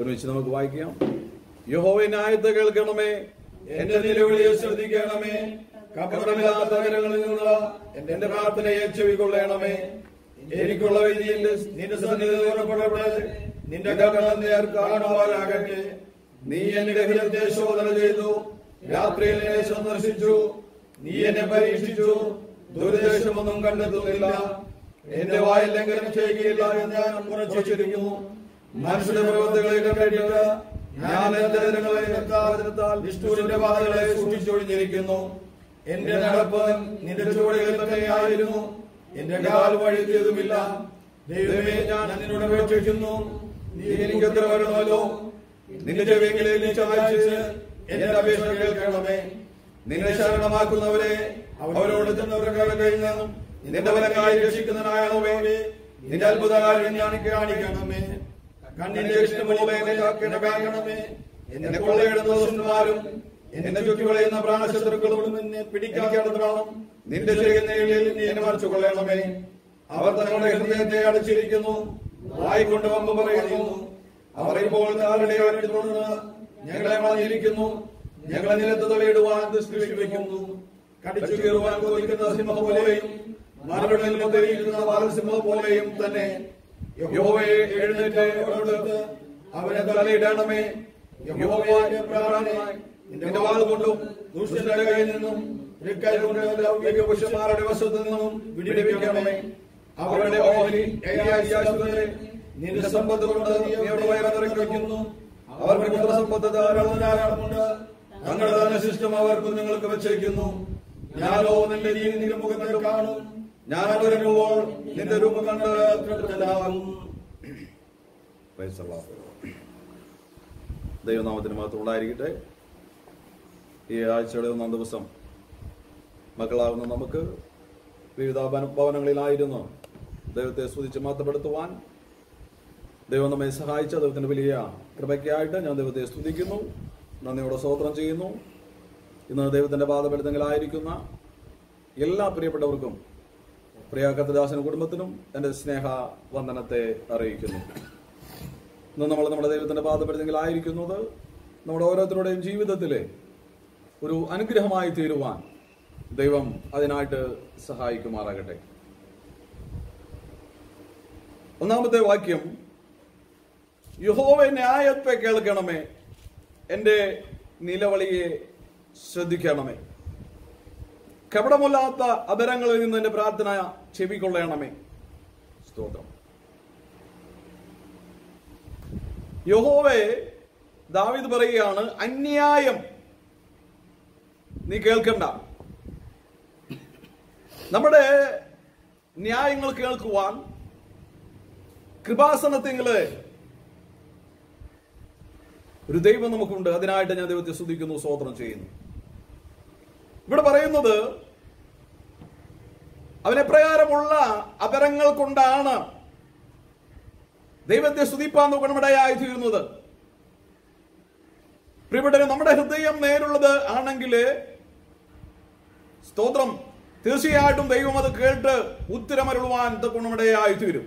ഒരുമിച്ച് നമുക്ക് വായിക്കാം യഹോവ ന്യായത്തെ കേൾക്കണമേ എന്റെ നിലവിളിയെ ശ്രദ്ധിക്കണമേ കപടമില്ലാത്ത കരങ്ങളിൽ നിന്നുള്ള എന്റെ പ്രാർത്ഥനയെ ചെവികൊള്ളണമേ എനിക്കുള്ള വിധിയിൽ നിന്റെ സന്നിധി പുറപ്പെടപ്പെട്ട് നിന്റെ കരണം നേർ കാണുവാനാകട്ടെ നീ എന്റെ ഹൃദയത്തെ ശോധന ചെയ്തു രാത്രിയിൽ എന്നെ സന്ദർശിച്ചു നീ എന്നെ പരീക്ഷിച്ചു ദുരുദ്ദേശമൊന്നും കണ്ടെത്തുന്നില്ല എന്റെ വായിൽ ലംഘനം ചെയ്യുകയില്ല എന്ന് ഞാൻ ഉറച്ചിരിക്കുന്നു മനുഷ്യന്റെ പ്രവൃത്തികളെ കണ്ടിട്ട് ഞാൻ എന്റെ ദിനങ്ങളെ നിർത്താതിരുത്താൽ നിഷ്ഠൂരിന്റെ വാദങ്ങളെ സൂക്ഷിച്ചൊഴിഞ്ഞിരിക്കുന്നു എന്റെ നടപ്പ് നിന്റെ ചുവടുകളിൽ തന്നെയായിരുന്നു എന്റെ കാൽ വഴുതിയതുമില്ല ദൈവമേ ഞാൻ നിന്നോട് അപേക്ഷിക്കുന്നു നീ എനിക്ക് എത്ര വരണമല്ലോ നിന്റെ ചെവികളിൽ നീ ചായച്ച് എന്റെ അപേക്ഷ കേൾക്കണമേ നിന്നെ ശരണമാക്കുന്നവരെ അവരോട് ചെന്നവരുടെ കഴിഞ്ഞു നിന്റെ വലക്കായി രക്ഷിക്കുന്നതിനായവേ നിന്റെ അത്ഭുതകാര്യം ഞാൻ കാണിക്കണമേ കണ്ണിന്റെ ഇഷ്ടം പോലെ എന്നെ കാക്കണ കാക്കണമേ എന്നെ കൊള്ളയിടുന്ന ദുഷ്ടന്മാരും എന്നെ ചുറ്റിവളയുന്ന പ്രാണശത്രുക്കളും എന്നെ പിടിക്കാത്തതാണ് നിന്റെ ചെയ്യുന്നതിൽ നീ എന്നെ മറിച്ചു കൊള്ളണമേ അവർ തങ്ങളുടെ ഹൃദയത്തെ അടച്ചിരിക്കുന്നു വായിക്കൊണ്ട് വമ്പ് പറയുന്നു അവർ ഇപ്പോൾ താരുടെ തുടർന്ന് ഞങ്ങളെ വളഞ്ഞിരിക്കുന്നു ഞങ്ങളെ നിലത്ത് തലയിടുവാൻ ദൃഷ്ടി വയ്ക്കുന്നു കടിച്ചു കീറുവാൻ കൊതിക്കുന്ന സിംഹം പോലെയും മറുപടിയിൽ മുദ്രയിരിക്കുന്ന ബാലസിംഹം പോലെയും തന്നെ യഹോവയെ എഴുന്നേറ്റ് അവരോട് അവനെ തലയിടണമേ യഹോവയെ പ്രാണനായി നിന്റെ വാൾ കൊണ്ടും ദുഷ്ടന്റെ കയ്യിൽ നിന്നും തൃക്കൈ കൊണ്ട് ലൗകിക പുരുഷന്മാരുടെ വശത്തു നിന്നും വിടിവിക്കണമേ അവരുടെ ഓഹരി ഏകാശുദ്ധരെ നിന്റെ സമ്പത്ത് കൊണ്ട് നീ അവിടെ വയറിറക്കുന്നു അവർക്ക് പുത്രസമ്പത്ത് ധാരാളം ധാരാളമുണ്ട് തങ്ങളുടെ തന്നെ ശിഷ്ടം അവർ കുഞ്ഞുങ്ങൾക്ക് വെച്ചേക്കുന്നു ഞാനോ നിന്റെ നീ നിന്റെ മുഖം കണ്ട് കാണും ഞാൻ വരുമ്പോൾ നിന്റെ രൂപം കണ്ട് തൃപ്തനാകും Praise the Lord. ദൈവനാമത്തിന് മാത്രം ഉണ്ടായിരിക്കട്ടെ ഈ ആഴ്ചയുടെ ഒന്നാം ദിവസം മക്കളാകുന്ന നമുക്ക് വിവിധ ഭവന- ഭവനങ്ങളിലായിരുന്നു ദൈവത്തെ സ്തുതിച്ച് മാത്രപ്പെടുത്തുവാൻ ദൈവം നമ്മെ സഹായിച്ച ദൈവത്തിന്റെ വലിയ കൃപയ്ക്കായിട്ട് ഞാൻ ദൈവത്തെ സ്തുതിക്കുന്നു നന്ദിയോടെ സ്തോത്രം ചെയ്യുന്നു ഇന്ന് ദൈവത്തിന്റെ പാദപ്പെടുത്തങ്ങളായിരിക്കുന്ന എല്ലാ പ്രിയപ്പെട്ടവർക്കും പ്രിയ കത്തദാസന കുടുംബത്തിനും എൻ്റെ സ്നേഹ വന്ദനത്തെ അറിയിക്കുന്നു ഇന്ന് നമ്മൾ നമ്മുടെ ദൈവത്തിന്റെ പാദപ്പെടുത്തങ്ങളായിരിക്കുന്നത് നമ്മുടെ ഓരോരുത്തരുടെയും ജീവിതത്തിലെ ഒരു അനുഗ്രഹമായി തീരുവാൻ ദൈവം അതിനായിട്ട് സഹായിക്കുമാറാകട്ടെ ഒന്നാമത്തെ വാക്യം യഹോവ ന്യായത്തെ കേൾക്കണമേ എൻ്റെ നിലവിളിയെ ശ്രദ്ധിക്കണമേ കപടമില്ലാത്ത അപരങ്ങളിൽ നിന്ന് എന്റെ പ്രാർത്ഥന ചെവിക്കൊള്ളണമേ സ്തോത്രം യഹോവെ ദാവിദ് പറയുകയാണ് അന്യായം നീ കേൾക്കണ്ട നമ്മുടെ ന്യായങ്ങൾ കേൾക്കുവാൻ കൃപാസനത്തിങ്ങള് ഒരു ദൈവം നമുക്കുണ്ട് അതിനായിട്ട് ഞാൻ ദൈവത്തെ സ്തുതിക്കുന്നു സ്തോത്രം ചെയ്യുന്നു ഇവിടെ പറയുന്നത് അവനെ പ്രകാരമുള്ള അപരങ്ങൾ കൊണ്ടാണ് ദൈവത്തെ സ്തുതിപ്പാൻ നോക്കണമിടയായി തീരുന്നത് പ്രിയപ്പെട്ടവരെ നമ്മുടെ ഹൃദയം നേരുള്ളത് ആണെങ്കിൽ സ്തോത്രം തീർച്ചയായിട്ടും ദൈവം അത് കേട്ട് ഉത്തരമരുളുവാൻ ഗുണമിടയായി തീരും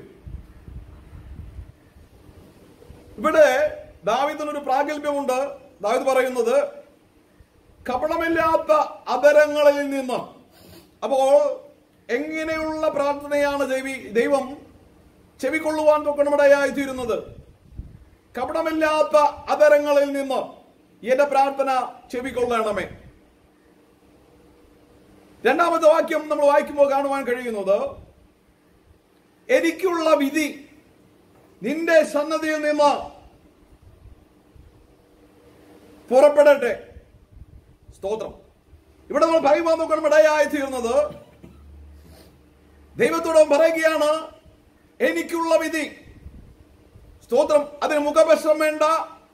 ഇവിടെ ദാവിദിനൊരു പ്രാഗൽഭ്യമുണ്ട് ദാവിദ് പറയുന്നത് കപടമില്ലാത്ത അപരങ്ങളിൽ നിന്ന് അപ്പോൾ എങ്ങനെയുള്ള പ്രാർത്ഥനയാണ് ദൈവി ദൈവം ചെവിക്കൊള്ളുവാൻ തൊക്കണമിടയായി തീരുന്നത് കപടമില്ലാത്ത അപരങ്ങളിൽ നിന്ന് എന്റെ പ്രാർത്ഥന ചെവിക്കൊള്ളണമേ രണ്ടാമത്തെ വാക്യം നമ്മൾ വായിക്കുമ്പോൾ കാണുവാൻ കഴിയുന്നത് എനിക്കുള്ള വിധി നിന്റെ സന്നദ്ധിയിൽ നിന്ന് പുറപ്പെടട്ടെ സ്തോത്രം ഇവിടെ നമ്മൾ പറയുവാൻ നോക്കണം ഇടയായി തീർന്നത് ദൈവത്തോടും പറയുകയാണ് എനിക്കുള്ള വിധി സ്തോത്രം അതിന് മുഖപക്ഷം വേണ്ട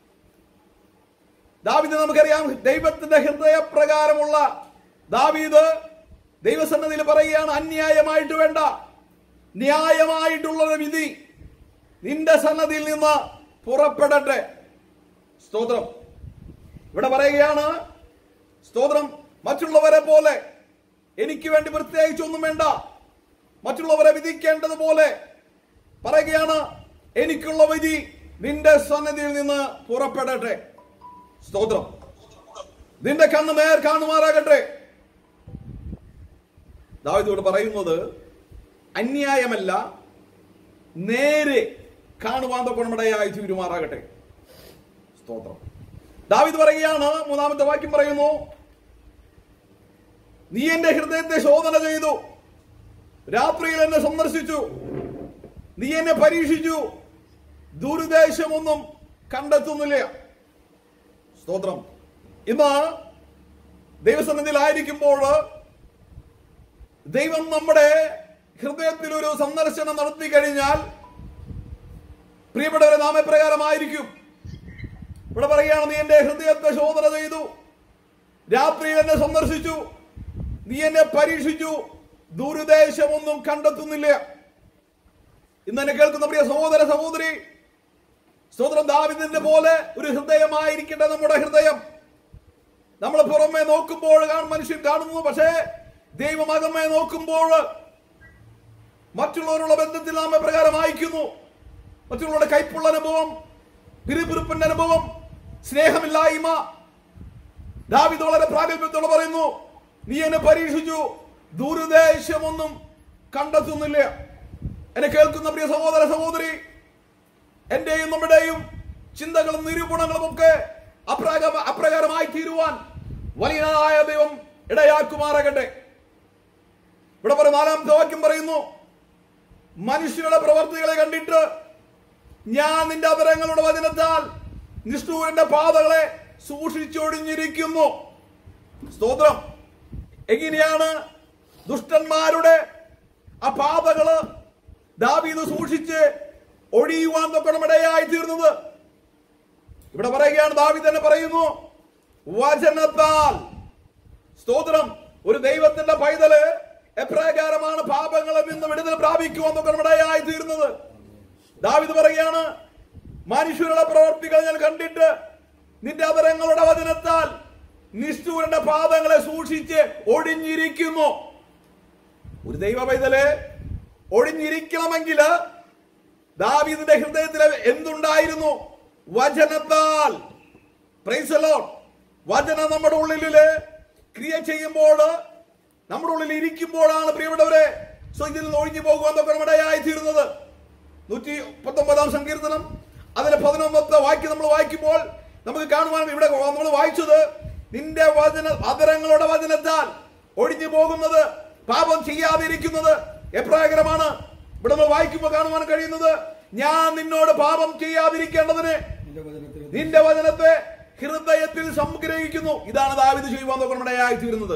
ദാവീദ് നമുക്കറിയാം ദൈവത്തിന്റെ ഹൃദയപ്രകാരമുള്ള ദാവീദ് ദൈവസന്നതിയിൽ പറയുകയാണ് അന്യായമായിട്ട് വേണ്ട ന്യായമായിട്ടുള്ള ഒരു വിധി നിന്റെ സന്നദ്ധിയിൽ നിന്ന് പുറപ്പെടട്ടെ സ്തോത്രം ഇവിടെ പറയുകയാണ് സ്തോത്രം മറ്റുള്ളവരെ പോലെ എനിക്ക് വേണ്ടി പ്രത്യേകിച്ചൊന്നും വേണ്ട മറ്റുള്ളവരെ വിധിക്കേണ്ടതുപോലെ പറയുകയാണ് എനിക്കുള്ള വിധി നിന്റെ സന്നിധിയിൽ നിന്ന് പുറപ്പെടട്ടെ സ്തോത്രം നിന്റെ കണ്ണ് നേർ കാണുമാറാകട്ടെ ദാവിദോട് പറയുന്നത് അന്യായമല്ല നേരെ കാണുവാൻ തൊക്കണമിടയായി തീരുമാറാകട്ടെ സ്തോത്രം ദാവിദ് പറയുകയാണ് മൂന്നാമത്തെ വാക്യം പറയുന്നു നീ എന്റെ ഹൃദയത്തെ ശോധന ചെയ്തു രാത്രിയിൽ എന്നെ സന്ദർശിച്ചു നീ എന്നെ പരീക്ഷിച്ചു ദുരുദ്ദേശമൊന്നും കണ്ടെത്തുന്നില്ല സ്തോത്രം ഇന്ന് ദൈവസന്നിധിയിലായിരിക്കുമ്പോൾ ദൈവം നമ്മുടെ ഹൃദയത്തിൽ ഒരു സന്ദർശനം നടത്തി കഴിഞ്ഞാൽ പ്രിയപ്പെട്ടവരെ നാം എപ്രകാരമായിരിക്കും ഇവിടെ പറയുകയാണ് നീ എന്റെ ഹൃദയത്തെ ശോധന ചെയ്തു രാത്രിയിൽ എന്നെ സന്ദർശിച്ചു നീ എന്നെ പരീക്ഷിച്ചു ദുരുദ്ദേശമൊന്നും കണ്ടെത്തുന്നില്ല ഇന്ന് എന്നെ കേൾക്കുന്ന പ്രിയ സഹോദര സഹോദരി സ്തോത്രം ദാവിദിന്റെ പോലെ ഒരു ഹൃദയമായിരിക്കട്ടെ നമ്മുടെ ഹൃദയം നമ്മൾ പുറമെ നോക്കുമ്പോൾ കാണും മനുഷ്യൻ കാണുന്നു പക്ഷേ ദൈവമകമേ നോക്കുമ്പോൾ മറ്റുള്ളവരുള്ള ബന്ധത്തിൽ നാം എപ്രകാരം അയക്കുന്നു മറ്റുള്ളവരുടെ കൈപ്പുള്ള അനുഭവം പിരിപിറുപ്പിന്റെ അനുഭവം സ്നേഹമില്ലായ്മ ദാവിദ് വളരെ പ്രാഗൽഭ്യത്തോടെ പറയുന്നു നീ എന്നെ പരീക്ഷിച്ചു ദുരുദ്ദേശമൊന്നും കണ്ടെത്തുന്നില്ല എന്നെ കേൾക്കുന്ന പ്രിയ സഹോദര സഹോദരി എന്റെയും നമ്മുടെയും ചിന്തകളും നിരൂപണങ്ങളും ഒക്കെ അപ്രാഗ അപ്രകാരമായി തീരുവാൻ വലിയനായ ദൈവം ഇടയാക്കുമാറാകട്ടെ ഇവിടെ പറയും നാലാമത്തെ വാക്യം പറയുന്നു മനുഷ്യരുടെ പ്രവർത്തികളെ കണ്ടിട്ട് ഞാൻ നിന്റെ അപരങ്ങളുടെ വചനത്താൽ നിഷ്ഠൂരന്റെ പാതകളെ സൂക്ഷിച്ചൊടിഞ്ഞിരിക്കുന്നു സ്തോത്രം എങ്ങനെയാണ് ദുഷ്ടന്മാരുടെ ആ പാതകള് ദാവീദ് സൂക്ഷിച്ച് ഒഴിയുവാൻ തൊക്കണമിടയായി തീർന്നത് ഇവിടെ പറയുകയാണ് ദാവീദ് തന്നെ പറയുന്നു വചനത്താൽ സ്തോത്രം ഒരു ദൈവത്തിന്റെ പൈതല് എപ്രകാരമാണ് പാപങ്ങളിൽ നിന്ന് വിടുതൽ പ്രാപിക്കുവാൻ തൊക്കണമിടയായി തീർന്നത് ദാവിദ് പറയുകയാണ് മനുഷ്യരുടെ പ്രവർത്തികൾ ഞാൻ കണ്ടിട്ട് നിന്റെ അവരങ്ങളുടെ വചനത്താൽ നിഷ്ഠൂരന്റെ പാദങ്ങളെ സൂക്ഷിച്ച് ഒഴിഞ്ഞിരിക്കുന്നു ഒരു ദൈവ പൈതല് ഒഴിഞ്ഞിരിക്കണമെങ്കിൽ ദാവീദിന്റെ ഹൃദയത്തിൽ എന്തുണ്ടായിരുന്നു വചനത്താൽ Praise the Lord. വചനം നമ്മുടെ ഉള്ളില് ക്രിയ ചെയ്യുമ്പോൾ നമ്മുടെ ഉള്ളിൽ ഇരിക്കുമ്പോഴാണ് പ്രിയപ്പെട്ടവരെ സോ ഇതിൽ നിന്ന് ഒഴിഞ്ഞു പോകുവാൻ തൊക്കണമിടയായി തീരുന്നത് നൂറ്റി പത്തൊമ്പതാം സങ്കീർത്തനം അതിലെ പതിനൊന്നത്തെ വാക്യം നമ്മൾ വായിക്കുമ്പോൾ നമുക്ക് കാണുവാൻ ഇവിടെ നമ്മൾ വായിച്ചത് നിന്റെ വചന അതരങ്ങളുടെ വചനത്താൽ ഒഴിഞ്ഞു പോകുന്നത് പാപം ചെയ്യാതിരിക്കുന്നത് എപ്രകാരമാണ് ഇവിടെ നമ്മൾ വായിക്കുമ്പോൾ കാണുവാൻ കഴിയുന്നത് ഞാൻ നിന്നോട് പാപം ചെയ്യാതിരിക്കേണ്ടതിന് നിന്റെ വചനത്തിൽ നിന്റെ വചനത്തെ ഹൃദയത്തിൽ സംഗ്രഹിക്കുന്നു ഇതാണ് ദാവിദ് ചെയ്യുവാൻ നോക്കണമിടയായി തീരുന്നത്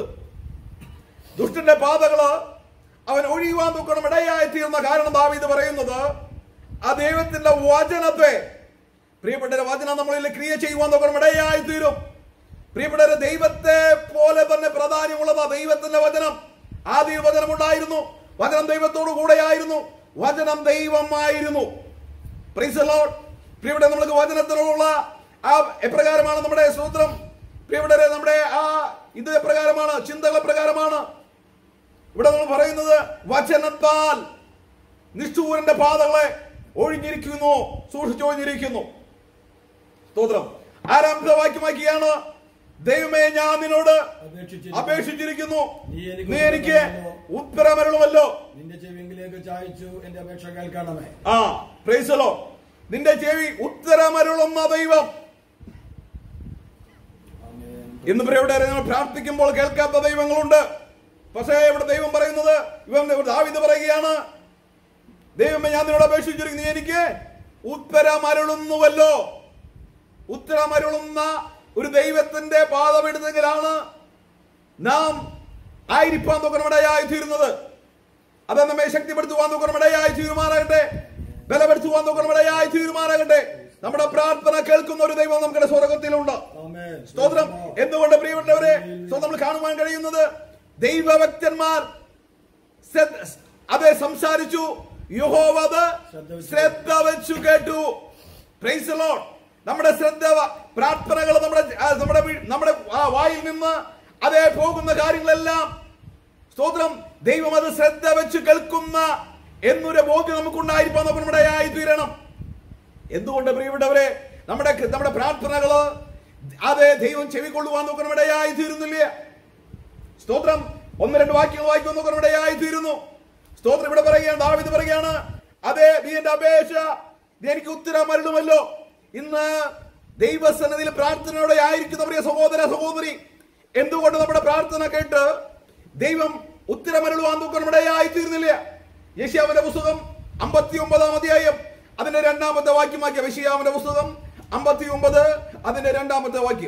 ദുഷ്ടന്റെ പാതകള് അവൻ ഒഴിയുവാൻ നോക്കണം ഇടയായി തീർന്ന കാരണം ദാവീദ് പറയുന്നത് ആ ദൈവത്തിന്റെ വചനത്തെ പ്രിയപ്പെട്ട വചനം നമ്മളിൽ ക്രിയ ചെയ്യുവാൻ നോക്കണം ഇടയായി തീരും പ്രിയപ്പെട്ട ദൈവത്തെ പോലെ തന്നെ പ്രാധാന്യമുള്ളതാ ദൈവത്തിന്റെ വചനം ആദ്യ വചനം ഉണ്ടായിരുന്നു വചനം ദൈവത്തോടു കൂടെയായിരുന്നു വചനം ദൈവമായിരുന്നു Praise the Lord. പ്രിയപ്പെട്ട നമ്മൾക്ക് വചനത്തിനുള്ള ആ എപ്രകാരമാണ് നമ്മുടെ സൂത്രം പ്രിയപ്പെട്ടവരെ നമ്മുടെ ആ ഇത് എപ്രകാരമാണ് ചിന്തകൾ എപ്രകാരമാണ് ഇവിടെ നമ്മൾ പറയുന്നത് വചനത്താൽ നിഷ്ഠൂരന്റെ പാതകളെ ഒഴിഞ്ഞിരിക്കുന്നു സൂക്ഷിച്ചൊഴിഞ്ഞിരിക്കുന്നു സ്തോത്രം ആരാമത്തെ വാക്യമാക്കിയാണ് ദൈവമേ ഞാൻ നിന്നോട് അപേക്ഷിച്ചിരിക്കുന്നു. അപേക്ഷിച്ചിരിക്കുന്നു നീ എനിക്ക് നീ എനിക്ക് ഉത്തരമരുളുമല്ലോ നിന്റെ ചെവിങ്കിലേക്ക് ചായച്ചു എന്റെ അപേക്ഷ കേൾക്കണമേ ആ പ്രൈസലോ നിന്റെ ചെവി ഉത്തരമരുളുന്ന ദൈവം ആമേൻ. ഇന്ന് പ്രിയപ്പെട്ടവരെ നിങ്ങൾ പ്രാർത്ഥിക്കുമ്പോൾ കേൾക്കാത്ത ദൈവങ്ങളുണ്ട് പക്ഷേ ഇവിടെ ദൈവം പറയുന്നത് ഇവൻ ദാവിദ് പറയുകയാണ് ദൈവമേ ഞാൻ നിന്നോട് അപേക്ഷിച്ചിരിക്കുന്നു നീ എനിക്ക് ഉത്തരമരുളുന്നുവല്ലോ ഉത്തരമരുളുന്ന ഒരു ദൈവത്തിന്റെ പാദമെടുത്തെങ്കിലാണ് നാം ആയിരിക്കാൻ നോക്കണമിടയായി തീരുന്നത് അത് നമ്മെ ശക്തിപ്പെടുത്തുവാൻ നോക്കണമിടയായി തീരുമാനാകട്ടെ ബലപ്പെടുത്തുവാൻ നോക്കണമിടയായി തീരുമാനാകട്ടെ നമ്മുടെ പ്രാർത്ഥന കേൾക്കുന്ന ഒരു ദൈവം നമ്മുടെ സ്വർഗത്തിലുണ്ട് ആമേൻ. സ്തോത്രം എന്തുകൊണ്ട് പ്രിയപ്പെട്ടവരെ സോ നമ്മൾ കാണുവാൻ കഴിയുന്നത് ദൈവഭക്തന്മാർ ശ്രദ്ധ- അതെ സംസാരിച്ചു യഹോവ അത് ശ്രദ്ധ വെച്ചു കേട്ടു Praise the Lord. നമ്മുടെ ശ്രദ്ധ പ്രാർത്ഥനകൾ നമ്മുടെ ആ, നമ്മുടെ വീ- നമ്മുടെ ആ വായിൽ നിന്ന് അതേ പോകുന്ന കാര്യങ്ങളെല്ലാം സ്തോത്രം ദൈവം അത് ശ്രദ്ധ വെച്ച് കേൾക്കുന്ന എന്നൊരു ബോധ്യം നമുക്കുണ്ടായിരിക്കാൻ നമ്മുടെ ആയി തീരണം എന്തുകൊണ്ട് പ്രിയപ്പെട്ടവരെ നമ്മുടെ നമ്മുടെ പ്രാർത്ഥനകള് അതെ ദൈവം ചെവിക്കൊള്ളുവാൻ നോക്കണമിടയായി തീരുന്നില്ല സ്തോത്രം ഒന്ന് രണ്ട് വാക്യങ്ങൾ വായിക്കാൻ നോക്കണമിടയായി തീരുന്നു സ്തോത്രം ഇവിടെ പറയുകയാണ് ദാവിദ് പറയുകയാണ് അതെ നീ എന്റെ അപേക്ഷ നീ എനിക്ക് ഉത്തരം അരുളുമല്ലോ ഇന്ന് ദൈവസന്നിധിയിൽ പ്രാർത്ഥനയോടെ ആയിരിക്കുന്ന പ്രിയ സഹോദര സഹോദരി എന്തുകൊണ്ട് നമ്മുടെ പ്രാർത്ഥന കേട്ട് ദൈവം ഉത്തരമരുളുവാൻ നോക്കണമിടയായി തീരുന്നില്ല യശയാവിന്റെ പുസ്തകം അമ്പത്തി ഒമ്പതാം അധ്യായം അതിന്റെ രണ്ടാമത്തെ വാക്യമാക്കിയ യശയാവിന്റെ പുസ്തകം അമ്പത്തി ഒമ്പത് അതിന്റെ രണ്ടാമത്തെ വാക്യം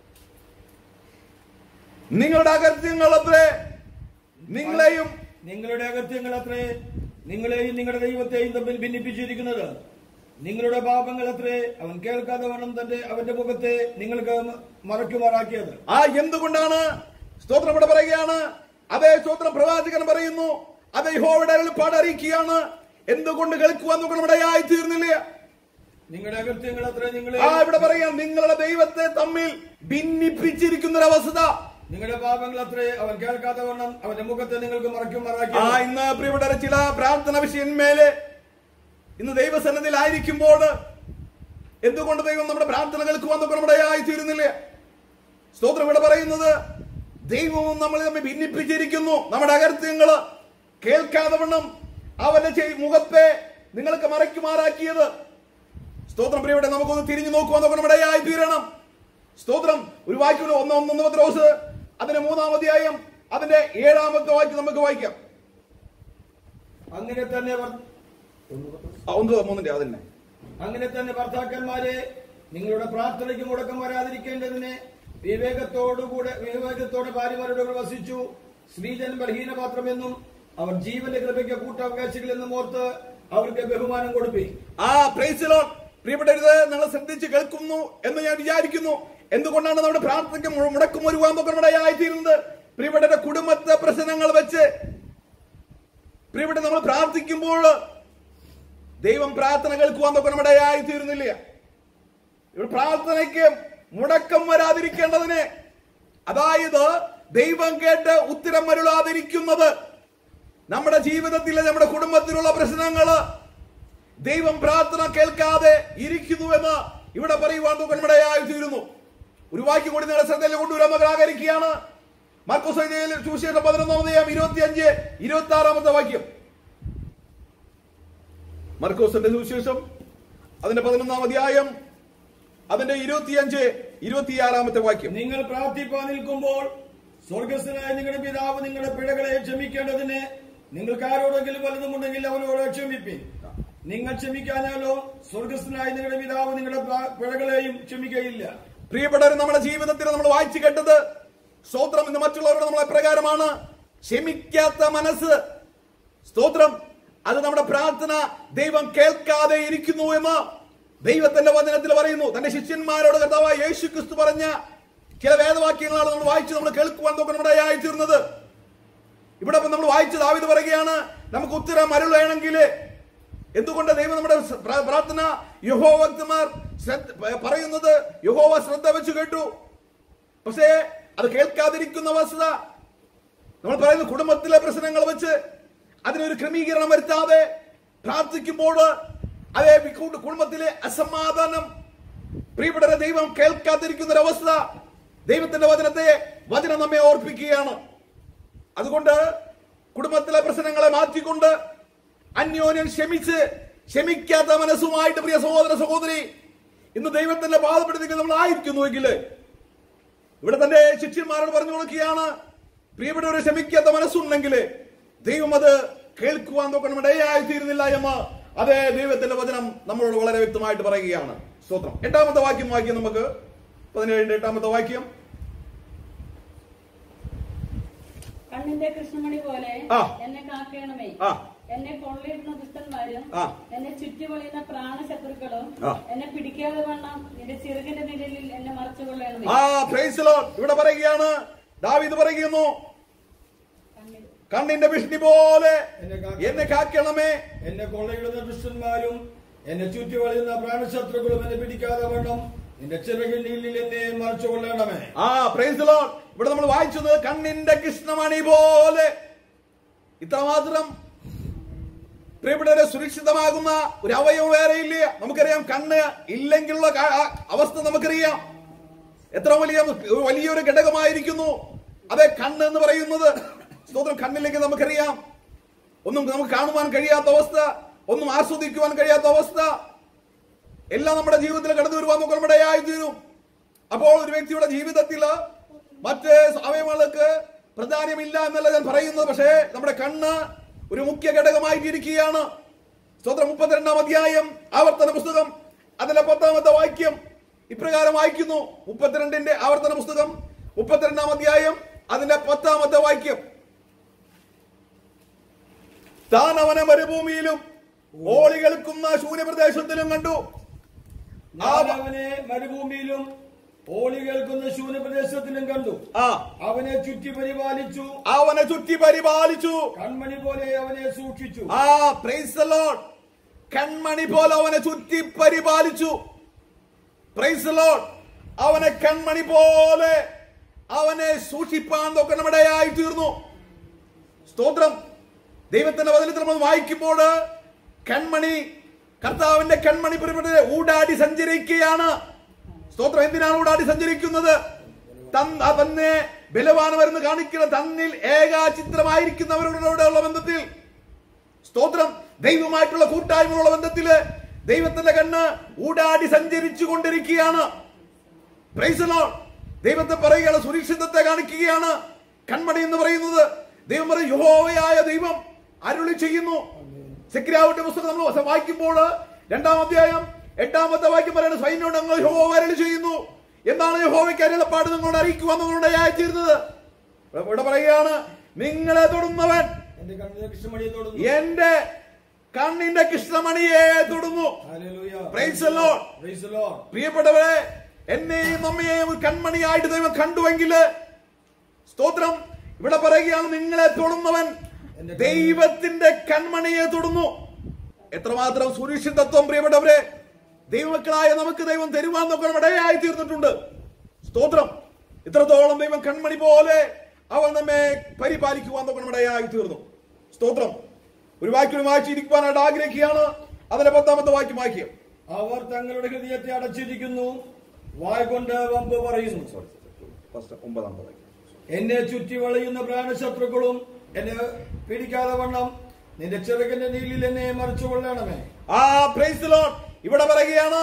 നിങ്ങളുടെ അകത്യങ്ങൾ അത്രേ നിങ്ങളെയും നിങ്ങളുടെ അകത്യങ്ങൾ അത്രേ നിങ്ങളെയും നിങ്ങളുടെ ദൈവത്തെയും തമ്മിൽ ഭിന്നിപ്പിച്ചിരിക്കുന്നത് നിങ്ങളുടെ പാപങ്ങൾ അത്രേ അവൻ കേൾക്കാതെ വണ്ണം തന്റെ അവന്റെ മുഖത്തെ നിങ്ങൾക്ക് മറയ്ക്കുമാറാക്കിയത് ആ എന്തുകൊണ്ടാണ് സ്തോത്രം ഇവിടെ പറയുകയാണ് അതേ സ്തോത്രം പ്രവാചകൻ പറയുന്നു അതേ യഹോവയുടെ അരുളപ്പാട് അറിയിക്കുകയാണ് എന്തുകൊണ്ട് കേൾക്കുവാൻ നോക്കണമിടയായി തീർന്നില്ല നിങ്ങളുടെ അകത്യങ്ങൾ അത്രേ നിങ്ങളെ ആ ഇവിടെ പറയാം നിങ്ങളുടെ ദൈവത്തെ തമ്മിൽ ഭിന്നിപ്പിച്ചിരിക്കുന്ന ഒരു അവസ്ഥ നിങ്ങളുടെ പാപങ്ങൾ അത്രേ അവൻ കേൾക്കാതെ വണ്ണം അവന്റെ മുഖത്തെ നിങ്ങൾക്ക് ആ മറയ്ക്കുമാറാക്കിയത് ഇന്ന് പ്രിയപ്പെട്ട ചില പ്രാർത്ഥന വിഷയന്മേലെ ഇന്ന് ദൈവസന്നതിലായിരിക്കുമ്പോൾ എന്തുകൊണ്ട് ദൈവം നമ്മുടെ പ്രാർത്ഥന കേൾക്കുവാൻ നോക്കണമിടയായി തീരുന്നില്ല സ്തോത്രം ഇവിടെ പറയുന്നത് ദൈവവും നമ്മൾ തമ്മിൽ ഭിന്നിപ്പിച്ചിരിക്കുന്നു നമ്മുടെ അകർത്യങ്ങള് കേൾക്കാതെ വണ്ണം അവന്റെ ചെയ്- മുഖത്തെ നിങ്ങൾക്ക് മറയ്ക്കുമാറാക്കിയത് സ്തോത്രം പ്രിയവിടെ നമുക്കൊന്ന് തിരിഞ്ഞു നോക്കുവാൻ നോക്കണം ഇടയായി തീരണം സ്തോത്രം ഒരു വാക്യം ഒന്ന് ഒന്നൊന്ന് പത്രോസ് അതിന്റെ മൂന്നാം അധ്യായം അതിന്റെ ഏഴാമത്തെ വാക്യം നമുക്ക് വായിക്കാം അങ്ങനെ തന്നെ വർ- ആ, ഒന്ന് മൂന്നിന്റെ അതന്നെ അങ്ങനെ തന്നെ ഭർത്താക്കന്മാരെ നിങ്ങളുടെ പ്രാർത്ഥനയ്ക്ക് മുടക്കം വരാതിരിക്കേണ്ടതിന് വിവേകത്തോടുകൂടെ വിവേകത്തോടെ ഭാര്യമാരുടെ കൂടെ വസിച്ചു സ്ത്രീജൻ ബലഹീനപാത്രമെന്നും അവർ ജീവന്റെ കൃപയ്ക്ക് കൂട്ടവകാശികളെന്നും ഓർത്ത് അവർക്ക് ബഹുമാനം കൊടുപ്പി ആ പ്രൈസിലോൺ പ്രിയപ്പെട്ടത് നിങ്ങൾ ശ്രദ്ധിച്ച് കേൾക്കുന്നു എന്ന് ഞാൻ വിചാരിക്കുന്നു എന്തുകൊണ്ടാണ് നമ്മുടെ പ്രാർത്ഥനയ്ക്ക് മു- മുടക്കം ഒരുവാൻ നോക്കണമിടയായി തീരുന്നത് പ്രിയപ്പെട്ട കുടുംബത്തെ പ്രശ്നങ്ങൾ വെച്ച് പ്രിയപ്പെട്ട നമ്മൾ പ്രാർത്ഥിക്കുമ്പോൾ ദൈവം പ്രാർത്ഥന കേൾക്കുവാൻ നോക്കണമിടയായി തീരുന്നില്ല ഇവിടെ പ്രാർത്ഥനയ്ക്ക് മുടക്കം വരാതിരിക്കേണ്ടതിന് അതായത് ദൈവം കേട്ട് ഉത്തരം മരുളാതിരിക്കുന്നത് നമ്മുടെ ജീവിതത്തിലെ നമ്മുടെ കുടുംബത്തിലുള്ള പ്രശ്നങ്ങള് ദൈവം പ്രാർത്ഥന കേൾക്കാതെ ഇരിക്കുന്നുവെന്ന് ഇവിടെ പറയുവാൻ നോക്കണമിടയായി തീരുന്നു ഒരു വാക്യം കൂടി നിങ്ങളുടെ ശ്രദ്ധയിൽ കൊണ്ടുവരാൻ നമുക്ക് ആഗ്രഹിക്കുകയാണ് മാർക്കോസ് എഴുതിയ സുവിശേഷം പതിനൊന്നാമത് ഇരുപത്തി അഞ്ച് ഇരുപത്തി ആറാമത്തെ വാക്യം മർക്കോസിന്റെ സുവിശേഷം അതിന്റെ പതിനൊന്നാം അധ്യായം അതിന്റെ ഇരുപത്തിയഞ്ച് ഇരുപത്തിയാറാമത്തെ വാക്യം നിങ്ങൾ പ്രാർത്ഥിപ്പാൻ നിൽക്കുമ്പോൾ സ്വർഗസ്ഥനായ നിങ്ങളുടെ പിതാവ് നിങ്ങളുടെ പിഴകളെ ക്ഷമിക്കേണ്ടതിന് നിങ്ങൾക്ക് ആരോടെങ്കിലും വലുതുമുണ്ടെങ്കിൽ അവരോട് ക്ഷമിപ്പിൻ നിങ്ങൾ ക്ഷമിക്കാഞ്ഞാലോ സ്വർഗസ്ഥനായ നിങ്ങളുടെ പിതാവ് നിങ്ങളുടെ പ്ര- പിഴകളെയും ക്ഷമിക്കയില്ല പ്രിയപ്പെട്ടവർ നമ്മുടെ ജീവിതത്തിൽ നമ്മൾ വായിച്ചു കേട്ടത് സ്തോത്രം ഇന്ന് മറ്റുള്ളവരോട് നമ്മൾ എപ്രകാരമാണ് ക്ഷമിക്കാത്ത മനസ്സ് സ്തോത്രം അത് നമ്മുടെ പ്രാർത്ഥന ദൈവം കേൾക്കാതെ ഇരിക്കുന്നു എന്ന് ദൈവത്തിന്റെ വചനത്തിൽ പറയുന്നു തന്റെ ശിഷ്യന്മാരോട് കർത്താവായ യേശു ക്രിസ്തു പറഞ്ഞ ചില വേദവാക്യങ്ങളാണ് നമ്മൾ വായിച്ച് നമ്മൾ കേൾക്കുവാൻ നോക്കണമിടയായി തീർന്നത് ഇവിടെ ഇപ്പം നമ്മൾ വായിച്ച് ദാവിത് പറയുകയാണ് നമുക്ക് ഉത്തരം അരുളേണമെങ്കിൽ എന്തുകൊണ്ട് ദൈവം നമ്മുടെ സ- പ്ര- പ്രാർത്ഥന യഹോവ ഭക്തന്മാർ ശ്രദ്ധ- പ- പറയുന്നത് യഹോവ ശ്രദ്ധ വെച്ച് കേട്ടു പക്ഷേ അത് കേൾക്കാതിരിക്കുന്ന അവസ്ഥ നമ്മൾ പറയുന്ന കുടുംബത്തിലെ പ്രശ്നങ്ങൾ വെച്ച് അതിനൊരു ക്രമീകരണം വരുത്താതെ പ്രാർത്ഥിക്കുമ്പോൾ അതേ കു- കുടുംബത്തിലെ അസമാധാനം പ്രിയപ്പെട്ട ദൈവം കേൾക്കാതിരിക്കുന്ന ഒരു അവസ്ഥ ദൈവത്തിന്റെ വചനത്തെ വചനം നമ്മെ ഓർപ്പിക്കുകയാണ് അതുകൊണ്ട് കുടുംബത്തിലെ പ്രശ്നങ്ങളെ മാറ്റിക്കൊണ്ട് അന്യോന്യം ക്ഷമിച്ച് ക്ഷമിക്കാത്ത മനസ്സുമായിട്ട് പ്രിയ സഹോദര സഹോദരി ഇന്ന് ദൈവത്തിന്റെ ബാധപ്പെടുത്തി നമ്മൾ ആയിരിക്കുന്നുവെങ്കിൽ ഇവിടെ തന്റെ ശിഷ്യന്മാരോട് പറഞ്ഞു കൊടുക്കുകയാണ് പ്രിയപ്പെട്ടവരെ ക്ഷമിക്കാത്ത മനസ്സുണ്ടെങ്കിൽ ദൈവം അത് കേൾക്കുവാൻ നോക്കണം ഇടയായി തീരുന്നില്ല എന്ന് അതേ ദൈവത്തിന്റെ വചനം നമ്മളോട് വളരെ വ്യക്തമായിട്ട് പറയുകയാണ് സ്തോത്രം എട്ടാമത്തെ വാക്യം വാക്യം നമുക്ക് പതിനേഴിന്റെ എട്ടാമത്തെ വാക്യം കണ്ണിന്റെ കൃഷ്ണമണി പോലെ ആ. എന്നെ കാക്കണമേ ആ. എന്നെ കൊള്ളയിടുന്ന ദുഷ്ടന്മാരും ആ. എന്നെ ചുറ്റിവളിയുന്ന പ്രാണശത്രുക്കളും ആ. എന്നെ പിടിക്കാതെ വണ്ണം നിന്റെ ചിറുകിന്റെ നിഴലിൽ എന്നെ മറച്ചുകൊള്ളണമേ ആ പ്രൈസ് ലോർഡ് ഇവിടെ പറയുകയാണ് ദാവീദ് പറയുന്നു കണ്ണിൽ കണ്ണിന്റെ വിഷ്ണി പോലെ എന്നെ കാക്ക- എന്നെ കാക്കണമേ എന്നെ കൊള്ളയിടുന്ന ദുഷ്ടന്മാരും എന്നെ ചുറ്റി വളയുന്ന പ്രാണശത്രുക്കളും എന്നെ പിടിക്കാതെ വണ്ണം നിന്റെ ചിറകിൽ എന്നെ മറച്ചു കൊള്ളണമേ ആ പ്രൈസ് ലോർഡ് ഇവിടെ നമ്മൾ വായിച്ചത് കണ്ണിന്റെ കൃഷ്ണമണി പോലെ ഇത്രമാത്രം പ്രിയപ്പെട്ടവരെ സുരക്ഷിതമാകുന്ന ഒരു അവയവം വേറെ ഇല്ല നമുക്കറിയാം കണ്ണ് ഇല്ലെങ്കിലുള്ള കാ- ആ അവസ്ഥ നമുക്കറിയാം എത്ര വലിയ വലിയൊരു ഘടകമായിരിക്കുന്നു അതെ കണ്ണ് എന്ന് പറയുന്നത് സ്തോത്രം കണ്ണില്ലെങ്കിൽ നമുക്കറിയാം ഒന്നും നമുക്ക് കാണുവാൻ കഴിയാത്ത അവസ്ഥ ഒന്നും ആസ്വദിക്കുവാൻ കഴിയാത്ത അവസ്ഥ എല്ലാം നമ്മുടെ ജീവിതത്തിൽ കടന്നു വരുവാൻ നമുക്ക് നമ്മുടെ ആയി തീരും അപ്പോൾ ഒരു വ്യക്തിയുടെ ജീവിതത്തിൽ മറ്റ് അവയവങ്ങൾക്ക് പ്രാധാന്യമില്ല എന്നല്ല ഞാൻ പറയുന്നത് പക്ഷേ നമ്മുടെ കണ്ണ് ഒരു മുഖ്യ ഘടകമായിട്ടിരിക്കുകയാണ് സ്തോത്രം മുപ്പത്തിരണ്ടാം അധ്യായം ആവർത്തന പുസ്തകം അതിലെ പത്താമത്തെ വാക്യം ഇപ്രകാരം വായിക്കുന്നു മുപ്പത്തിരണ്ടിന്റെ ആവർത്തന പുസ്തകം മുപ്പത്തിരണ്ടാം അധ്യായം അതിന്റെ പത്താമത്തെ വാക്യം താൻ അവനെ മരുഭൂമിയിലും ഓളി കേൾക്കുന്ന ശൂന്യപ്രദേശത്തിലും കണ്ടു ഞാൻ അവനെ മരുഭൂമിയിലും ഓളി കേൾക്കുന്ന ശൂന്യപ്രദേശത്തിലും കണ്ടു ആ അവനെ ചുറ്റി പരിപാലിച്ചു അവനെ ചുറ്റി പരിപാലിച്ചു കൺമണി പോലെ അവനെ സൂക്ഷിച്ചു ആ പ്രൈസ് ദ ലോർഡ് കൺമണി പോലെ അവനെ ചുറ്റി പരിപാലിച്ചു പ്രൈസ് ദ ലോർഡ് അവനെ കൺമണി പോലെ അവനെ സൂക്ഷിപ്പാൻ തൊക്കെ നമ്മുടെ ആയി തീർന്നു സ്തോത്രം ദൈവത്തിന്റെ വചനത്തിൽ നമ്മൾ വായിക്കുമ്പോൾ കൺമണി കർത്താവിന്റെ കൺമണി പ്രിയപ്പെട്ടവരെ ഊടാടി സഞ്ചരിക്കുകയാണ് സ്തോത്രം എന്തിനാണ് ഊടാടി സഞ്ചരിക്കുന്നത് തൻ- ആ തന്നെ ബലവാനവരെന്ന് കാണിക്കുന്ന തന്നിൽ ഏകാചിത്രമായിരിക്കുന്നവരോടുള്ള ബന്ധത്തിൽ സ്തോത്രം ദൈവമായിട്ടുള്ള കൂട്ടായ്മയുള്ള ബന്ധത്തില് ദൈവത്തിന്റെ കണ്ണ് ഊടാടി സഞ്ചരിച്ചു കൊണ്ടിരിക്കുകയാണ് Praise the Lord. ദൈവത്തെ പറയുകയാണ് സുരക്ഷിതത്തെ കാണിക്കുകയാണ് കൺമണി എന്ന് പറയുന്നത് ദൈവം പറയും യഹോവയായ ദൈവം അരുളി ചെയ്യുന്നു സെക്രിയാവിന്റെ പുസ്തകം നമ്മൾ വായിക്കുമ്പോൾ രണ്ടാം അധ്യായം എട്ടാമത്തെ വാക്യം പറയുന്നത് സൈന്യോട് ഞങ്ങൾ യഹോവ അരുളി ചെയ്യുന്നു എന്താണ് യഹോവയ്ക്ക് അരുളപ്പാട് നിങ്ങളോട് അറിയിക്കുവാൻ നിങ്ങളുടെ ആയിത്തീരുന്നത് ഇവിടെ- ഇവിടെ പറയുകയാണ് നിങ്ങളെ തൊടുന്നവൻ എന്റെ കണ്ണിലെ കൃഷ്ണമണിയെ തൊടുന്നു എന്റെ കണ്ണിന്റെ കൃഷ്ണമണിയെ തൊടുന്നു Hallelujah. Praise the Lord. Praise the Lord. പ്രിയപ്പെട്ടവരെ എന്നെയും നമ്മയെയും ഒരു കൺമണിയായിട്ട് ദൈവം കണ്ടുവെങ്കിൽ സ്തോത്രം ഇവിടെ പറയുകയാണ് നിങ്ങളെ തൊടുന്നവൻ ദൈവത്തിന്റെ കൺമണിയെ തൊടുന്നു എത്രമാത്രം സുരക്ഷിതത്വം പ്രിയപ്പെട്ടവരെ ദൈവമക്കളായ നമുക്ക് ദൈവം തരുവാൻ നോക്കാൻ ഇടയായി തീർന്നിട്ടുണ്ട് സ്തോത്രം ഇത്രത്തോളം ദൈവം കൺമണി പോലെ അവൻ നമ്മെ പരിപാലിക്കുവാൻ നോക്കാൻ ഇടയായി തീർന്നു സ്തോത്രം ഒരു വാക്യം വായിച്ചിരിക്കുവാനായിട്ട് ആഗ്രഹിക്കുകയാണ് അതിന്റെ പത്താമത്തെ വാക്യം വാക്യം അവർ തങ്ങളുടെ ഹൃദയത്തെ അടച്ചിരിക്കുന്നു വായ് കൊണ്ട് വമ്പ് പറയുന്നു ഒമ്പതാമത്തെ വാക്യം എന്നെ ചുറ്റി വളയുന്ന പ്രാണശത്രുക്കളും എന്നെ പിടിക്കാതെ വണ്ണം നിന്റെ ചെറുകന്റെ നീലിൽ എന്നെ മറിച്ചു കൊള്ളണമേ ആ പ്രൈസ് ലോഡ് ഇവിടെ പറയുകയാണ്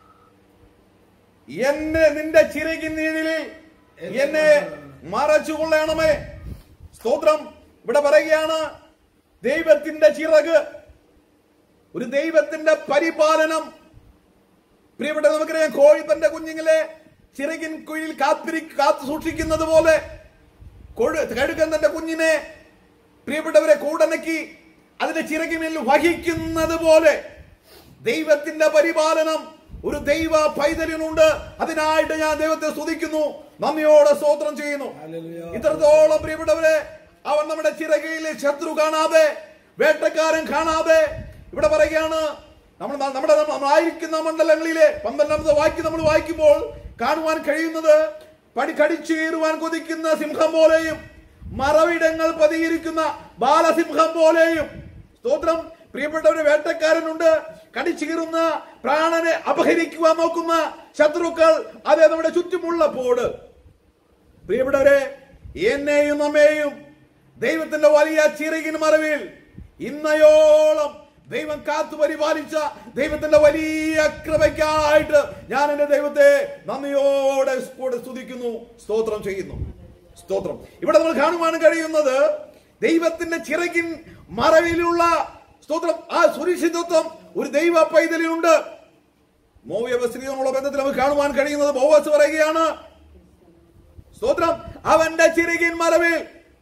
എന്നെ നിന്റെ ചിറകിൻ നീഴിലിൽ എന്നെ മറച്ചു കൊള്ളണമേ സ്തോത്രം ഇവിടെ പറയുകയാണ് ദൈവത്തിന്റെ ചിറക് ഒരു ദൈവത്തിന്റെ പരിപാലനം പ്രിയപ്പെട്ട നമുക്കറിയാം കോഴി തന്റെ കുഞ്ഞുങ്ങളെ ചിറകിൻ കുഴിയിൽ കാത്തിരി കാത്തു സൂക്ഷിക്കുന്നത് പോലെ കൊഴു- കഴുകൻ തന്റെ കുഞ്ഞിനെ പ്രിയപ്പെട്ടവരെ കൂടനക്കി അതിന്റെ ചിറകിനിൽ വഹിക്കുന്നത് പോലെ ദൈവത്തിന്റെ പരിപാലനം ഒരു ദൈവ പൈതലിനുണ്ട് അതിനായിട്ട് ഞാൻ ദൈവത്തെ സ്തുതിക്കുന്നു നന്ദിയോടെ സ്തോത്രം ചെയ്യുന്നു Hallelujah. ഇത്രത്തോളം പ്രിയപ്പെട്ടവരെ അവൻ നമ്മുടെ ചിറകയിലെ ശത്രു കാണാതെ വേട്ടക്കാരൻ കാണാതെ ഇവിടെ പറയുകയാണ് നമ്മൾ നമ്മുടെ നമ്മളായിരിക്കുന്ന മണ്ഡലങ്ങളിലെ പന്ത്രണ്ടാമത്തെ വാക്യം നമ്മൾ വായിക്കുമ്പോൾ കാണുവാൻ കഴിയുന്നത് പടി കടിച്ചേറുവാൻ കൊതിക്കുന്ന സിംഹം പോലെയും മറവിടങ്ങൾ പതിയിരിക്കുന്ന ബാലസിംഹം പോലെയും സ്തോത്രം പ്രിയപ്പെട്ടവര് വേട്ടക്കാരനുണ്ട് കടിച്ചീറുന്ന പ്രാണനെ അപഹരിക്കുവാൻ നോക്കുന്ന ശത്രുക്കൾ അതേ നമ്മുടെ ചുറ്റുമുള്ളപ്പോൾ പ്രിയപ്പെട്ടവരെ എന്നെയും നമ്മെയും ദൈവത്തിന്റെ വലിയ ചിറകിന് മറവിൽ ഇന്നയോളം ദൈവം കാത്തു പരിപാലിച്ച ദൈവത്തിന്റെ വലിയ കൃപയ്ക്കായിട്ട് ഞാൻ എന്റെ ദൈവത്തെ നന്ദിയോടെ കൂടെ സ്തുതിക്കുന്നു സ്തോത്രം ചെയ്യുന്നു സ്തോത്രം ഇവിടെ നമ്മൾ കാണുവാൻ കഴിയുന്നത് ദൈവത്തിന്റെ ചിറകിൻ മറവിലുള്ള സ്തോത്രം ആ സുരക്ഷിതത്വം ഒരു ദൈവ പൈതലിനുണ്ട് മോവിയ സ്ത്രീയോടുള്ള ബന്ധത്തിൽ നമുക്ക് കാണുവാൻ കഴിയുന്നത് ബോവാസ് പറയുകയാണ് സ്തോത്രം അവന്റെ ചിറകിൻ മറവിൽ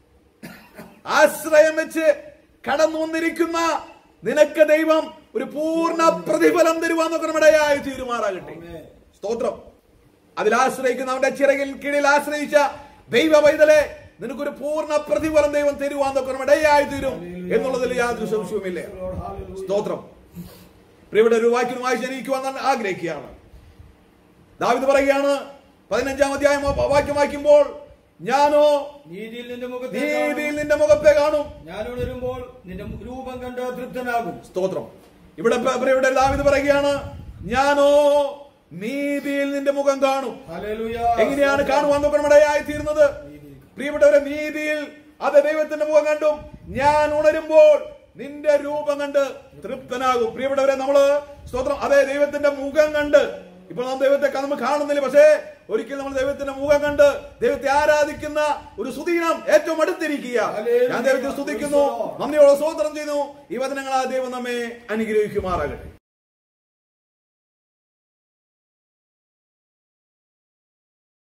ആശ്രയം വെച്ച് കടന്നു വന്നിരിക്കുന്ന നിനക്ക് ദൈവം ഒരു പൂർണ്ണ പ്രതിഫലം തരുവാൻ നോക്കണമിടയായി തീരുമാറാകട്ടെ Amen. സ്തോത്രം അതിൽ ആശ്രയിക്കുന്ന അവന്റെ ചിറകിൻ കീഴിൽ ആശ്രയിച്ച ദൈവ പൈതലെ നിനക്കൊരു പൂർണ്ണ പ്രതിഫലം ദൈവം തരുവാൻ നോക്കണം ഇടയായി തീരും എന്നുള്ളതിൽ യാതൊരു സംശയവുമില്ല Lord, hallelujah. സ്തോത്രം പ്രിയയുടെ ഒരു വാക്യം വായിച്ച് ജനിക്കുവാൻ ഞാൻ ആഗ്രഹിക്കുകയാണ് ദാവിദ് പറയുകയാണ് പതിനഞ്ചാം അധ്യായം വാ- വാക്യം വായിക്കുമ്പോൾ ഞാനോ നീതിയിൽ നിന്റെ മുഖത്തെ കാണും. നീതിയിൽ നിന്റെ മുഖത്തെ കാണും ഞാൻ ഉണരുമ്പോൾ നിന്റെ രൂപം കണ്ട് തൃപ്തനാകും സ്തോത്രം ഇവിടെ പ- ഇവിടെ ദാവിദ് പറയുകയാണ് ഞാനോ നീതിയിൽ നിന്റെ മുഖം കാണും ഹല്ലേലൂയ. എങ്ങനെയാണ് കാണുവാൻ നോക്കണമിടയായി തീരുന്നത് പ്രിയപ്പെട്ടവരെ നീതിയിൽ അത് ദൈവത്തിന്റെ മുഖം കണ്ടും ഞാൻ ഉണരുമ്പോൾ നിന്റെ രൂപം കണ്ട് തൃപ്തനാകും പ്രിയപ്പെട്ടവരെ നമ്മള് സ്തോത്രം അതെ ദൈവത്തിന്റെ മുഖം കണ്ട് ഇപ്പോൾ നാം ദൈവത്തെ ക- നമ്മൾ കാണുന്നില്ല പക്ഷേ ഒരിക്കൽ നമ്മൾ ദൈവത്തിന്റെ മുഖം കണ്ട് ദൈവത്തെ ആരാധിക്കുന്ന ഒരു സുദീനം ഏറ്റവും അടുത്തിരിക്കുക ഞാൻ ദൈവത്തെ സ്തുതിക്കുന്നു നന്ദിയോടെ സ്തോത്രം ചെയ്യുന്നു ഈ വചനങ്ങളാ ദൈവം നമ്മെ അനുഗ്രഹിക്കുമാറാകട്ടെ